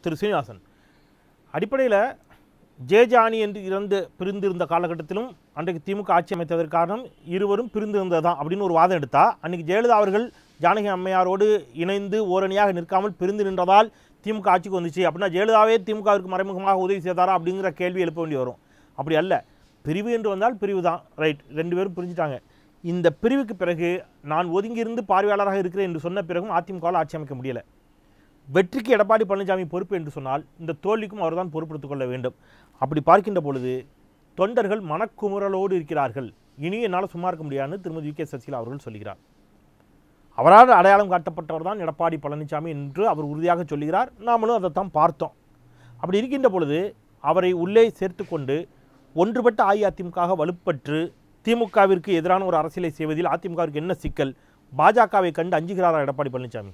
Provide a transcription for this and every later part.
திரு சீனிவாசன் அடிப்படையில் ஜெயஜானி என்று இறந்து பிரிந்திருந்த காலகட்டத்திலும் அன்றைக்கு திமுக ஆட்சி அமைத்ததற்கு காரணம் இருவரும் பிரிந்திருந்ததுதான் அப்படின்னு ஒரு வாதம் எடுத்தா அன்றைக்கி ஜெயலலிதா அவர்கள் ஜானகி அம்மையாரோடு இணைந்து ஓரணியாக நிற்காமல் பிரிந்து நின்றதால் திமுக ஆட்சிக்கு வந்துச்சு அப்படின்னா ஜெயலலிதாவே திமுகவிற்கு மறைமுகமாக உதவி செய்தாரா அப்படிங்கிற கேள்வி எழுப்ப வேண்டி வரும் அப்படி அல்ல பிரிவு என்று வந்தால் பிரிவு தான் ரைட் ரெண்டு பேரும் பிரிஞ்சுட்டாங்க இந்த பிரிவுக்கு பிறகு நான் ஒதுங்கியிருந்து பார்வையாளராக இருக்கிறேன் என்று சொன்ன பிறகும் அதிமுகவால் ஆட்சி அமைக்க முடியலை வெற்றிக்கு எடப்பாடி பழனிசாமி பொறுப்பு என்று சொன்னால் இந்த தோல்விக்கும் அவர்தான் பொறுப்பெடுத்துக் கொள்ள வேண்டும் அப்படி பார்க்கின்ற பொழுது தொண்டர்கள் மனக்குமுறலோடு இருக்கிறார்கள் இனி என்னால் சும்மா இருக்க முடியாதுன்னு திருமதி வி கே சசிகலா அவர்கள் சொல்கிறார் அவரால் அடையாளம் காட்டப்பட்டவர் தான் எடப்பாடி பழனிசாமி என்று அவர் உறுதியாக சொல்கிறார் நாமளும் அதைத்தான் பார்த்தோம் அப்படி இருக்கின்ற பொழுது அவரை உள்ளே சேர்த்துக்கொண்டு ஒன்றுபட்ட அஇஅதிமுக வலுப்பற்று திமுகவிற்கு எதிரான ஒரு அரசியலை செய்வதில் அதிமுகவிற்கு என்ன சிக்கல் பாஜகவை கண்டு அஞ்சுகிறாரா எடப்பாடி பழனிசாமி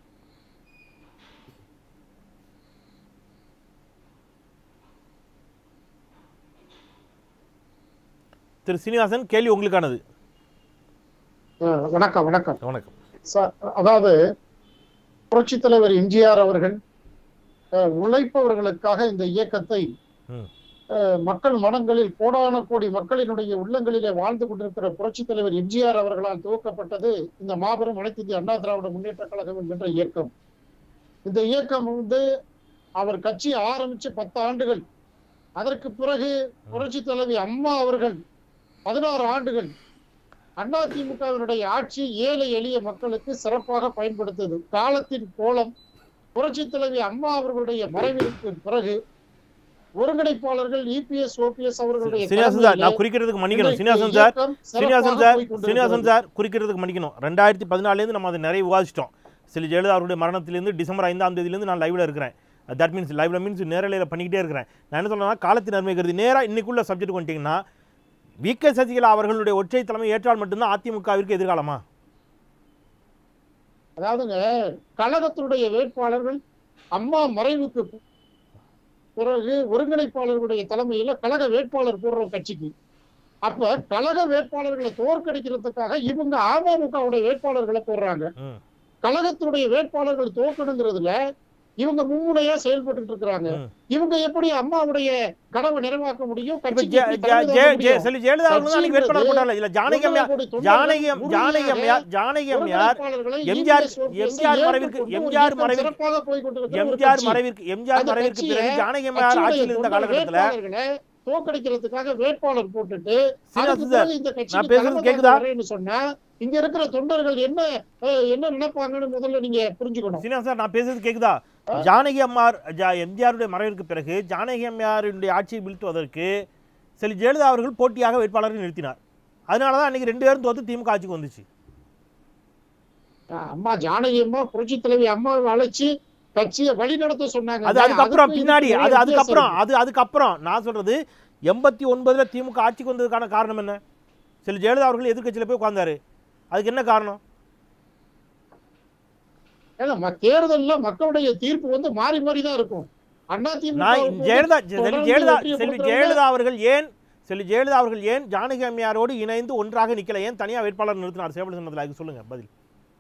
திரு சீனிவாசன் கேள்வி உங்களுக்கானது அஹ் வணக்கம் வணக்கம் வணக்கம் ச- அதாவது புரட்சித் தலைவர் எம்ஜிஆர் அவர்கள் அஹ், உழைப்பவர்களுக்காக இந்த இயக்கத்தை ம். அஹ், மக்கள் மனங்களில் கோடான கோடி மக்களினுடைய உள்ளங்களிலே வாழ்ந்து கொண்டிருக்கிற புரட்சித் தலைவர் எம்ஜிஆர் அவர்களால் துவக்கப்பட்டது இந்த மாபெரும் அனைத்து இந்திய அண்ணா திராவிட முன்னேற்ற கழகம் என்கின்ற இயக்கம் இந்த இயக்கம் வந்து அவர் கட்சி ஆரம்பிச்சு பத்து ஆண்டுகள் அதற்கு பிறகு புரட்சித் தலைவி அம்மா அவர்கள் பதினாறு ஆண்டுகள் அதிமுகவினுடைய ஆட்சி ஏழை எளிய மக்களுக்கு சிறப்பாக பயன்படுத்தது காலத்தின் கோலம் புரட்சி தலைவி அம்மா அவர்களுடைய மறைவிற்கு பிறகு ஒருங்கிணைப்பாளர்கள் இபிஎஸ் ஓபிஎஸ் அவர்களுடைய சீனிவாசன் சார் நான் குறிக்கிறதுக்கு மன்னிக்கணும் Srinivasan sir Srinivasan sir Srinivasan sir sir குறிக்கிறதுக்கு மன்னிக்கணும் ரெண்டாயிரத்தி பதினாலேருந்து நம்ம அதை நிறைய விவாதிச்சிட்டோம் சில ஜெயலலிதா அவருடைய மரணத்திலேருந்து டிசம்பர் ஐந்தாம் தேதியிலேருந்து நான் லைவ்ல இருக்கிறேன் தட் மீன்ஸ் லைவ்ல மீன்ஸ் நேரலையில் பண்ணிக்கிட்டே இருக்கிறேன் நான் என்ன சொல்றேன்னா காலத்தின் நன்மை கருதி நேராக இன்னைக்குள்ள சப்ஜெக்ட் வந்துட்டீங்கன்னா வி கே சசிகலா அவர்களுடைய ஒற்றை தலைமை ஏற்றால் மட்டும்தான் அதிமுகவிற்கு எதிர்காலமா அதாவதுங்க கழகத்தினுடைய வேட்பாளர்கள் அம்மா மறைவுக்கு பிறகு ஒருங்கிணைப்பாளர்களுடைய தலைமையில கழக வேட்பாளர் போடுறோம் கட்சிக்கு அப்ப கழக வேட்பாளர்களை தோற்கடிக்கிறதுக்காக இவங்க அமமுகவுடைய வேட்பாளர்களை போடுறாங்க ம். கழகத்தினுடைய வேட்பாளர்கள் தோற்கணுங்கிறதுல இவங்க மும்முனையா செயல்பட்டு இருக்கிறாங்க ம். இவங்க எப்படி அம்மாவுடைய கனவை நிறைவாக்க முடியும் இப்ப கட்சிக்கு ஜெ- எப்படி ஜெ- தலைமை ஜெ- தாங்க ஜெ- முடியும்? சொல்லி ஜெயலலிதா அவர்கள் தான் அன்னைக்கு வேட்பாளர் கட்சின்றது போட்டால இல்ல ஜானகி அம்மையார் ஒன்றரை கோடி ஜானகி தொண்டர்கள் ஜானகி அம்மையார் ஜானகி அம்மையார் ஒருங்கிணைப்பாளர்களை எம்ஜிஆர் EVS OPS எம்ஜிஆர் ஏற்றுக்கொண்டு மறைவிற்கு ஒரு எம்ஜிஆர் இயக்கம் மறைவிற்கு சிறப்பாக போய் கொண்டிருக்கிற ஒரு எம்ஜிஆர் கட்சி. மறைவிற்கு எம்ஜிஆர் அந்த மறைவிற்கு கட்சியை பிறகு ஜானகி அம்மையார் கட்சியுடைய ஆட்சியில் இருந்த தொண்டர் காலகட்டத்தில் வேட்பாளர்களை தோற்கடிக்கிறதுக்காக வேட்பாளர் போட்டுட்டு அதுக்கு சீனிவாசன் சார் பிறகு இந்த கட்சிக்கு நான் பேசுறது தலைமை கேக்குதா? தாங்க வரேன்னு சொன்னா இங்க இருக்கிற தொண்டர்கள் என்ன அஹ், என்ன நினைப்பாங்கன்னு முதல்ல நீங்க புரிஞ்சுக்கணும் சீனிவாசன் சார் நான் பேசுறது கேக்குதா ஜானகி அம்மார் ஜா எம்ஜிஆருடைய மறைவிற்கு பிறகு ஜானகி அம்மையாருடைய ஆட்சியை வீழ்த்துவதற்கு சில ஜெயலலிதா அவர்கள் போட்டியாக வேட்பாளரை நிறுத்தினார் அதனால தான் அன்னைக்கு ரெண்டு பேரும் தோத்து திமுக ஆட்சிக்கு வந்துச்சு அஹ், அம்மா ஜானகி அம்மா புரட்சி தலைவி அம்மாவை அழைச்சு கட்சியை வழி நடத்த சொன்னாங்க அது அதுக்கப்புறம் அதுக்கும் பின்னாடி இதுக்கும் அது நிறைய அதுக்கப்புறம் வித்தியாசம் அது அதுக்கப்புறம் நான் சொல்றது எண்பத்தி ஒன்பதுல திமுக ஆட்சிக்கு வந்ததுக்கான காரணம் என்ன சில ஜெயலலிதா அவர்கள் எதிர்க்கட்சியில் போய் உட்கார்ந்தாரு அதுக்கு என்ன காரணம் ஏன்னா ம- தேர்தல்ல மக்களுடைய தீர்ப்பு வந்து மாறி மாறி தான் இருக்கும் அண்ணா நான் ஜெயலலிதா செல்வி தொடர்ந்து ஜெயலலிதா வெற்றியை செல்வி கொடுத்தவங்க- ஜெயலலிதா அவர்கள் ஏன் செல்வி ஜெயலலிதா அவர்கள் ஏன் ஜானகி அம்மையாரோடு இணைந்து ஒன்றாக நிக்கல ஏன் தனியா வேட்பாளர் நிறுத்தினார் சேவல் சொன்னதுல அதுக்கு சொல்லுங்க பதில்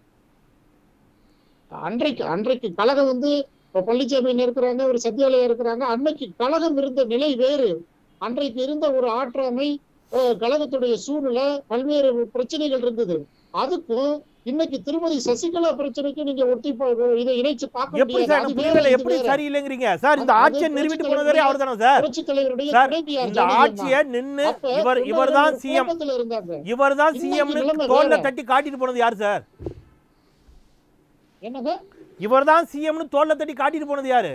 அன்றைக்கு அன்றைக்கு கழகம் வந்து இப்ப பழனிசாமி இருக்கிறாங்க ஒரு சத்யாலயா இருக்கிறாங்க அன்னைக்கு கழகம் இருந்த நிலை வேறு அன்றைக்கு இருந்த ஒரு ஆற்றாமை அஹ், கழகத்துடைய சூழ்நிலை பல்வேறு பிரச்சனைகள் இருந்தது அதுக்கும் இன்னைக்கு திருமதி சசிகலா பிரச்சனைக்கு நீங்க ஒட்டி பா- இதை இணைச்சு பார்க்க எப்படி முடியாது சார் அது எனக்கு வேற, புரியல இது எப்படி வேற. சரியில்லைங்கிறீங்க சார் இந்த அது- ஆட்சியை அது நிறுவிட்டு புரட்சி போனவரே அவர் தானே சார் புரட்சி தலைவருடைய சார் துணைவியார் இந்த ஜானகி அம்மா. ஆட்சியை நின்னு அப்ப இவர் தொண்டர்கள் இவர் தான் ஒரு சிஎம் கோபத்துல இருந்தாங்க இவர் தான் இன்னைக்கு சிஎம்னு நிலைமை தோல்ல வேற. தட்டி காட்டிட்டு போனது யார் சார் என்னங்க இவர் தான் சிஎம்னு தோல்ல தட்டி காட்டிட்டு போனது யாரு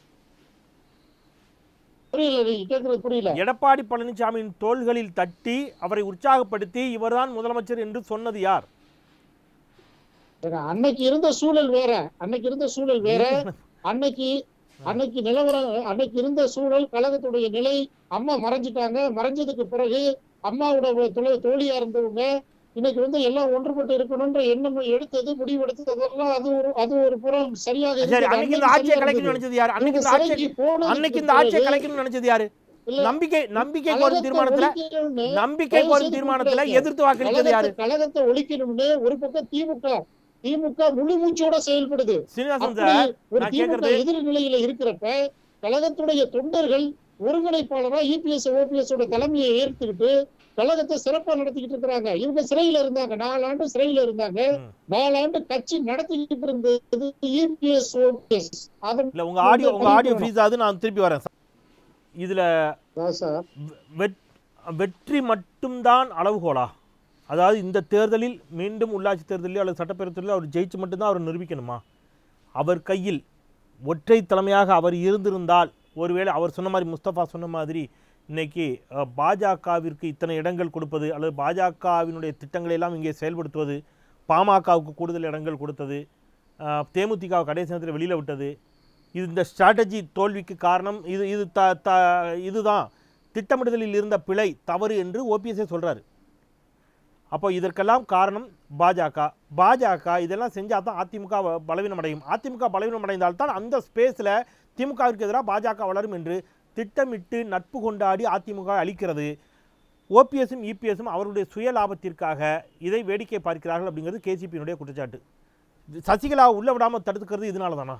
புரியல நீங்க கேக்குறது புரியல எடப்பாடி பழனிசாமியின் தோள்களில் தட்டி அவரை உற்சாகப்படுத்தி இவர்தான் முதலமைச்சர் என்று சொன்னது யார் ஏங்க, அன்னைக்கு இருந்த சூழல் வேற அன்னைக்கு இருந்த சூழல் வேற அன்னைக்கு அன்னைக்கு நிலவரம் அன்னைக்கு இருந்த சூழல் கழகத்துடைய நிலை அம்மா மறைஞ்சிட்டாங்க மறைஞ்சதுக்கு பிறகு அம்மாவோட துணை- தோழியா இருந்தவங்க இன்னைக்கு வந்து எல்லாம் ஒன்றுபட்டு இருக்கணும்ன்ற எண்ணம் எடுத்தது முடிவெடுத்தது அதெல்லாம் அது ஒரு அது ஒரு புறம் சரியாக சரி இருந்தது. அன்னைக்கு இந்த அன்னைக்கு ஆட்சியை சரியா கலைக்கணும்னு இருந்தது. நினைச்சது யார் அன்னைக்கு இவங்க இந்த ஆட்சியை சிறைக்கு போனதுக்கு அன்னைக்கு இந்த ஆட்சியை பிறகு கலைக்கணும்னு நினைச்சது யாரு இல்ல, நம்பிக்கை நம்பிக்கைக்கு ஒரு கழகத்தை தீர்மானத்துல ஒழிக்கணும்னு நம்பிக்கைக்கு ஒரு தயவு செய்து தீர்மானத்துல கூப்பிடாதீங்க. எதிர்த்து வாக்களித்தது யாரு கழகத்தை கழகத்தை ஒழிக்கணும்னு ஒரு பக்கம் திமுக திமுக முழு மூச்சோட செயல்படுது சீனிவாசன் அப்படி சார் ஒரு நான் திமுக கேக்குறது- எதிர் நிலையில இருக்கிறப்ப கழகத்துடைய தொண்டர்கள் ஒருங்கிணைப்பாளரா இபிஎஸ் ஓபிஎஸ் ஓட தலைமையை ஏற்றுக்கிட்டு கழகத்தை சிறப்பா நடத்திக்கிட்டு இருக்கிறாங்க இவங்க சிறையில இருந்தாங்க நாலாண்டு சிறையில இருந்தாங்க ம். நாலாண்டு கட்சி நடத்திக்கிட்டு இருந்தது இபிஎஸ் ஓபிஎஸ் அதன் இல்ல உங்க ஆடியோ உங்க ஆடியோ ஃப்ரீஸ் ஆகுது நான் திருப்பி வரேன் சார் இதுல தான் சார் வெட் வெற்றி மட்டும்தான் அளவுகோலா அதாவது இந்த தேர்தலில் மீண்டும் உள்ளாட்சி தேர்தலிலோ அல்லது சட்டப்பேரவை தேர்தலிலோ அவர் ஜெயிச்சு மட்டும்தான் அவர் நிரூபிக்கணுமா அவர் கையில் ஒற்றை தலைமையாக அவர் இருந்திருந்தால் ஒருவேளை அவர் சொன்ன மாதிரி முஸ்தபா சொன்ன மாதிரி இன்னைக்கு அஹ், பாஜகவிற்கு இத்தனை இடங்கள் கொடுப்பது அல்லது பாஜகவினுடைய திட்டங்களை எல்லாம் இங்கே செயல்படுத்துவது பாமகவுக்கு கூடுதல் இடங்கள் கொடுத்தது அஹ், தேமுதிகவை கடைசி நேரத்தில் வெளியில் விட்டது இது இந்த ஸ்ட்ராட்டஜி தோல்விக்கு காரணம் இது இது த த இதுதான் திட்டமிடுதலில் இருந்த பிழை தவறு என்று ஓபிஎஸ்ஏ சொல்றாரு அப்போ இதற்கெல்லாம் காரணம் பாஜக பாஜக இதெல்லாம் செஞ்சால் தான் அதிமுக வ- பலவீனமடையும் அதிமுக பலவீனமடைந்தால் தான் அந்த ஸ்பேஸில் திமுகவிற்கு எதிராக பாஜக வளரும் என்று திட்டமிட்டு நட்பு கொண்டாடி அதிமுக அளிக்கிறது ஓபிஎஸும் இபிஎஸும் அவருடைய சுய லாபத்திற்காக இதை வேடிக்கை பார்க்கிறார்கள் அப்படிங்கிறது கேசிபியினுடைய குற்றச்சாட்டு சசிகலா உள்ள விடாமல் தடுத்துக்கிறது இதனால தானா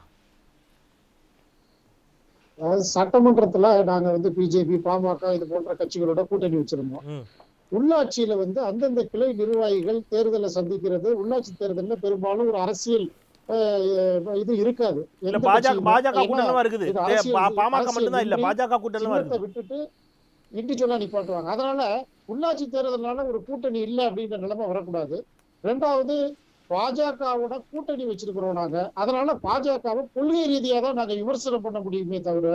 அதாவது சட்டமன்றத்துல நாங்க வந்து பிஜேபி பாமக இது போன்ற கட்சிகளோட கூட்டணி வச்சிருந்தோம் ம் உள்ளாட்சியில வந்து அந்தந்த கிளை நிர்வாகிகள் தேர்தலை சந்திக்கிறது உள்ளாட்சி தேர்தல்ல பெரும்பாலும் ஒரு அரசியல் அஹ், இது இருக்காது இல்ல எந்த பாஜக கட்சியுமே. பாஜக ஏன்னா, கூட்டணி இருக்குது இது தே- அரசியல் பா- இது பாமக அரசியல் மட்டும்தான் இல்ல இன்றி பாஜக கூட்டணி சின்னத்தை இருக்குது விட்டுட்டு இண்டிவிஜுவலா நிப்பாட்டுவாங்க அதனால உள்ளாட்சி தேர்தல்னால ஒரு கூட்டணி இல்லை அப்படின்ற நிலைமை வரக்கூடாது ரெண்டாவது பாஜகவோட கூட்டணி வச்சிருக்கிறோம் நாங்க அதனால பாஜகவை கொள்கை ரீதியா தான் நாங்க விமர்சனம் பண்ண முடியுமே தவிர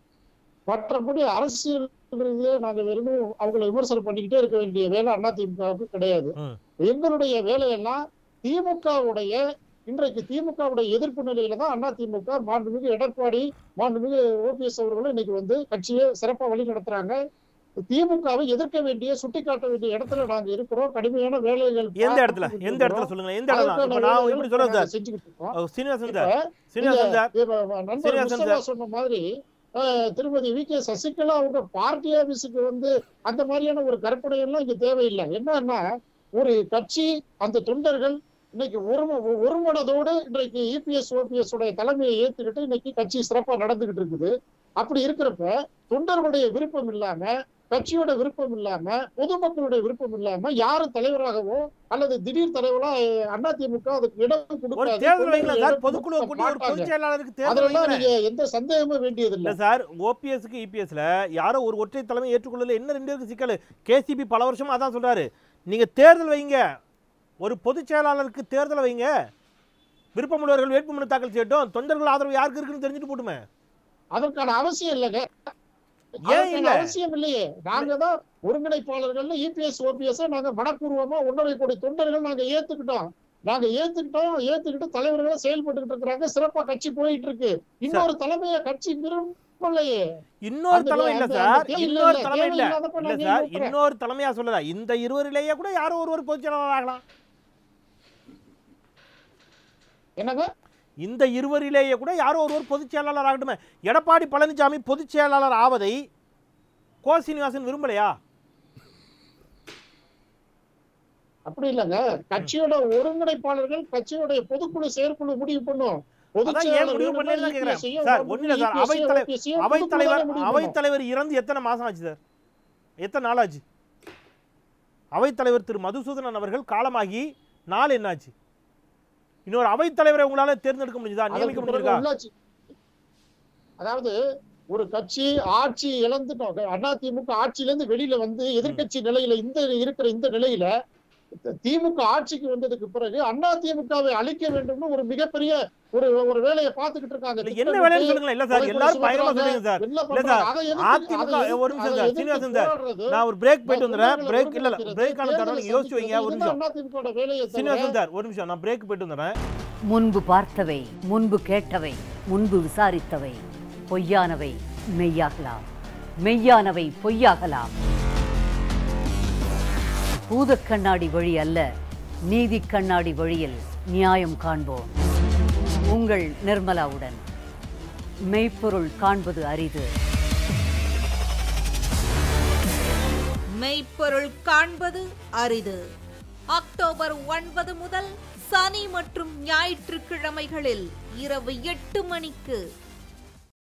மற்றபடி அரசியல் ரீதியா நாங்க வெறும் அவங்களை விமர்சனம் பண்ணிக்கிட்டே இருக்க வேண்டிய வேலை அதிமுகவுக்கு கிடையாது ம். எங்களுடைய வேலையெல்லாம் திமுகவுடைய இன்றைக்கு திமுகவுடைய எதிர்ப்பு நிலையில தான் அதிமுக மாண்புமிகு எடப்பாடி மாண்புமிகு ஓபிஎஸ் அவர்களும் இன்னைக்கு வந்து கட்சியை சிறப்பா வழி நடத்துறாங்க திமுகவை எதிர்க்க வேண்டிய சுட்டிக்காட்ட வேண்டிய இடத்துல நாங்க இருக்கிறோம் கடுமையான வேலைகள் எந்த இடத்துல பார்த்துக்கிட்டு எந்த இடத்துல இருக்கிறோம். சொல்லுங்க எந்த இடத்துல அதுக்கான இப்ப நான் வேலைகளை இப்படி சொல்றேன் நாங்க சார் செஞ்சுக்கிட்டு இருக்கோம் அஹ் சீனிவாசன் இப்ப சார் சீனிவாசன் சார் இப்ப நண்பர் சீனிவாசன் முஸ்தபா சொன்ன மாதிரி அஹ், திருமதி வி கே சசிகலா அவங்க பார்ட்டி ஆபீஸுக்கு வந்து அந்த மாதிரியான ஒரு கற்பனையெல்லாம் இங்க தேவையில்லை என்னன்னா ஒரு கட்சி அந்த தொண்டர்கள் இன்னைக்கு ஒரு ஒரு மனதோடு இன்றைக்கு இபிஎஸ் ஓபிஎஸ் உடைய தலைமையை ஏத்துக்கிட்டு இன்னைக்கு கட்சி சிறப்பா நடந்துகிட்டு இருக்குது அப்படி இருக்கிறப்ப தொண்டர்களுடைய விருப்பம் இல்லாம கட்சியோட விருப்பம் இல்லாம பொதுமக்களுடைய விருப்பம் இல்லாம யாரும் தலைவராகவோ அல்லது திடீர் தலைவரா அஹ், அதிமுக அதுக்கு இடம் ஒரு கொடுக்காது தேர்தல் வைங்களா தொண்டர்கள் சார் இடம் பொதுக்குழு கொடுக்க கூட்டி ஒரு மாட்டாங்க. பொதுச் செயலாளருக்கு தேர்தல் அதெல்லாம் வைங்களேன். நீங்க எந்த சந்தேகமும் வேண்டியதில்லை இல்ல சார் ஓபிஎஸ்க்கு இபிஎஸ்ல யாரோ ஒரு ஒற்றை தலைமை ஏற்றுக்கொள்ளல என்ன ரெண்டு பேருக்கு சிக்கல் கேசிபி பல வருஷமா அதான் சொல்றாரு நீங்க தேர்தல் வைங்க ஒரு பொதுச் செயலாளருக்கு தேர்தல் வைங்க விருப்பமுள்ளவர்கள் வேட்புமனு தாக்கல் செய்யட்டும் தொண்டர்கள் ஆதரவு யாருக்கு இருக்குன்னு தெரிஞ்சுட்டு போட்டுமே அதற்கான அவசியம் இல்லைங்க ஏன் அதற்கான இல்ல அவசியம் இல்லையே நாங்க தான் ஒருங்கிணைப்பாளர்கள் இபிஎஸ் ஓபிஎஸ் நாங்க மனப்பூர்வமா ஒன்றரை தொண்டர்கள் நாங்க ஏத்துக்கிட்டோம் நாங்க ஏத்துக்கிட்டோம் ஏத்துக்கிட்டு தலைவர்களும் செயல்பட்டுக்கிட்டு இருக்கிறாங்க சிறப்பா கட்சி போயிட்டு இருக்கு இன்னொரு தலைமையை கட்சி விரும்பலையே இன்னொரு அந்த- தலைமை இல்ல அந்த- சார் அந்த தேவை இன்னொரு இல்ல, தலைமை தேவை இல்ல இல்லாதப்ப இல்ல நாங்க சார் ஏன் வைக்கிறோம்? இன்னொரு தலைமையா சொல்லல இந்த இருவரிலேயே கூட யாரோ ஒருவர் பொதுச் செயலாளர் ஆகலாம் என்னங்க இந்த இருவரிலேயே கூட யாரோ ஒருவர் பொதுச் செயலாளர் ஆகட்டுமே எடப்பாடி பழனிசாமி பொதுச் செயலாளர் ஆவதை கோ சீனிவாசன் விரும்பலையா அப்படி இல்லைங்க கட்சியோட ஒருங்கிணைப்பாளர்கள் கட்சியோட பொதுக்குழு செயற்குழு முடிவு பண்ணும் பொதுச் அதான் ஏன் செயலாளர் முடிவு வேணுமா, பண்ணலன்னு EPS கேக்குறேன். ஐயோ, சார், ஒண்ணும் இல்ல சார், EPS ஐயோ, அவைத்தலை- OPS ஐயோ, பொதுக்குழு அவைத்தலைவர் தானே முடிவு அவைத்தலைவர் இறந்து எத்தனை மாசம் ஆச்சு சார் எத்தனை நாள் ஆச்சு அவைத்தலைவர் திரு மதுசூதனன் அவர்கள் காலமாகி நாள் என்னாச்சு இன்னொரு அவைத்தலைவரை உங்களால தேர்ந்தெடுக்க முடியுதா அதற்கு நியமிக்க பிறகு முடியுதா உள்ளாட்சி அதாவது ஒரு கட்சி ஆட்சி இழந்துட்டோம் அதிமுக ஆட்சியில இருந்து வெளியில வந்து எதிர்க்கட்சி நிலையில இந்த இருக்கிற இந்த நிலையில திமுக ஆட்சிக்கு வந்ததுக்கு பிறகு அண்ணா திமுகவை அழிக்க வேண்டும்னு ஒரு மிகப்பெரிய ஒரு ஒரு வேலையை பார்த்துக்கிட்டு இருக்காங்க இல்ல என்ன வேலைன்னு சொல்லுங்களேன் இல்ல சார் எல்லாரும் பயங்கரமா சொல்றீங்க சார் என்ன இல்ல சார், பண்றாங்க? அதை எதிர்த்து- அதிமுக அதை ஒரு நிமிஷம் எதிர்த்து- சார், அதை சீனிவாசன் எதிர்த்து சார். போராடுறது, நான் ஒரு பிரேக் போயிட்டு வந்துடுறேன் தொண்டர்களை பிரேக் இல்ல இல்ல ஒருங்கிணைக்கிறது, பிரேக்கான தருணம் தேர்தலை யோசிச்சு வைங்க ஒரு சந்திக்கிறது, நிமிஷம் இதுதான் அதிமுக வேலையை தவிர சீனிவாசன் சார் ஒரு நிமிஷம் நான் பிரேக் போயிட்டு வந்துடுறேன் முன்பு பார்த்தவை முன்பு கேட்டவை முன்பு விசாரித்தவை பொய்யானவை மெய்யாகலாம் மெய்யானவை பொய்யாகலாம் பூதக் கண்ணாடி வழி அல்ல நீதி கண்ணாடி வழியில் நியாயம் காண்போம் உங்கள் நிர்மலாவுடன் மெய்ப்பொருள் காண்பது அரிது மெய்ப்பொருள் காண்பது அரிது அக்டோபர் ஒன்பது முதல் சனி மற்றும் ஞாயிற்றுக்கிழமைகளில் இரவு எட்டு மணிக்கு